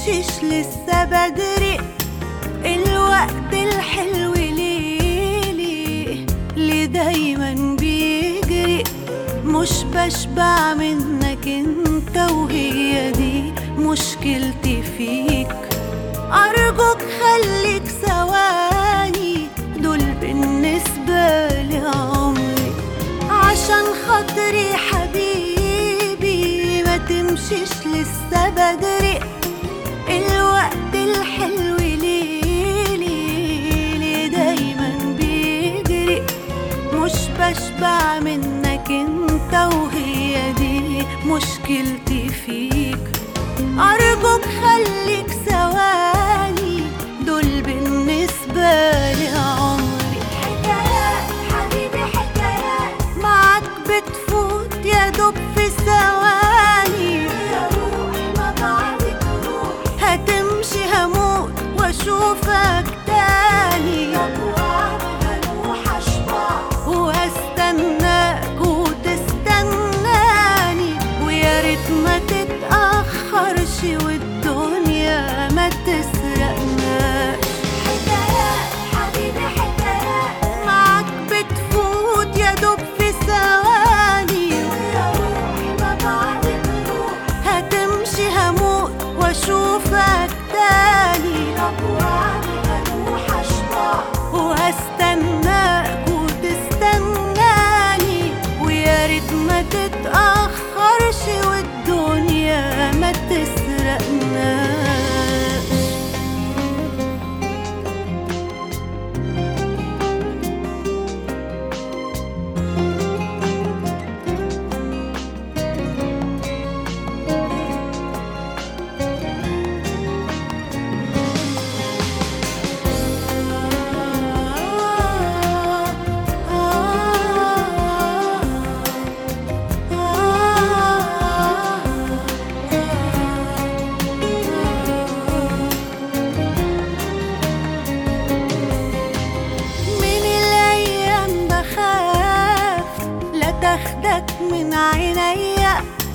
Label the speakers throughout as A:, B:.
A: تمشيش لسه بدري الوقت الحلو ليه ليه ليه دايما بيجري مش بشبع منك انت وهي دي مشكلتي فيك أرجوك خليك ثواني دول بالنسبة لي عمري عشان خاطري حبيبي ما تمشيش لسه بدري الوقت الحلو ليه ليه ليه دايما بيجري مش بشبع منك انت وهي دي مشكلتي فيك أرجوك خليك ثواني دول بالنسبة لي عمري حكايات حبيبي حكايات معاك بتفوت يا دوب في ثواني يا روح ما بعدك روح هتمشي هموت واشوفك تاني هروح اشبع وهستناك وتستناني ويا ريت ما تتأخرش والدنيا ما تسرقناش حكايات حبيبي حكايات معاك بتفوت يا دوب في ثواني ويا روح ما بعدك روح هتمشي هموت واشوفك تاني هروح اشبع وهستناك وتستناني ويا ريت ما تتأخرش والدنيا ما تسرقناش من الأيام بخاف لا تاخدك من عينيا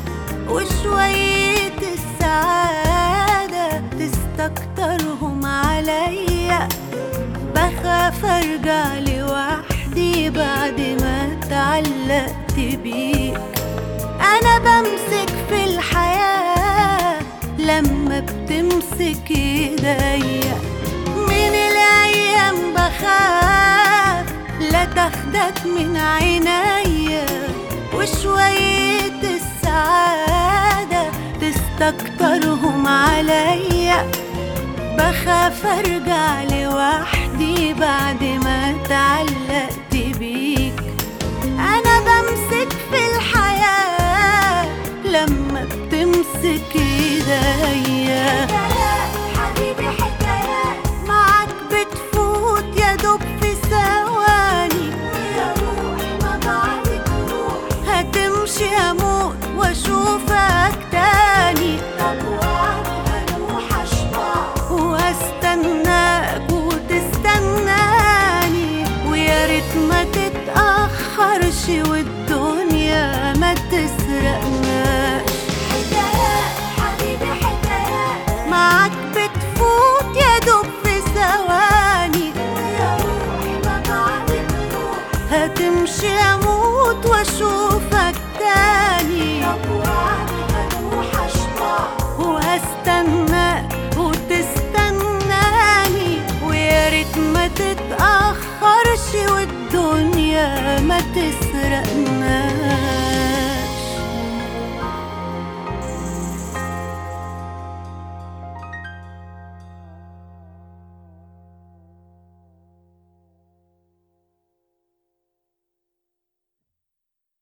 A: وشوية السعادة تستكترهم عليا بخاف ارجع لوحدي بعد ما اتعلقت بيك انا بمسك في الحياة لما بتمسك ايديا من الايام بخاف لا تاخدك من عينيا وشوية السعادة تستكترهم عليا بخاف ارجع لوحدي بعد ما اتعلقت بيك انا بمسك في الحياة لما بتمسك ايديا حبيبي حكايات معاك بتفوت يا دوب في ثواني يا روح ما بعدك روح هتمشي هموت واشوفك تاني هروح اشبع وهستناك وتستناني ويا ريت ما تتأخرش والدنيا ما تسرقناش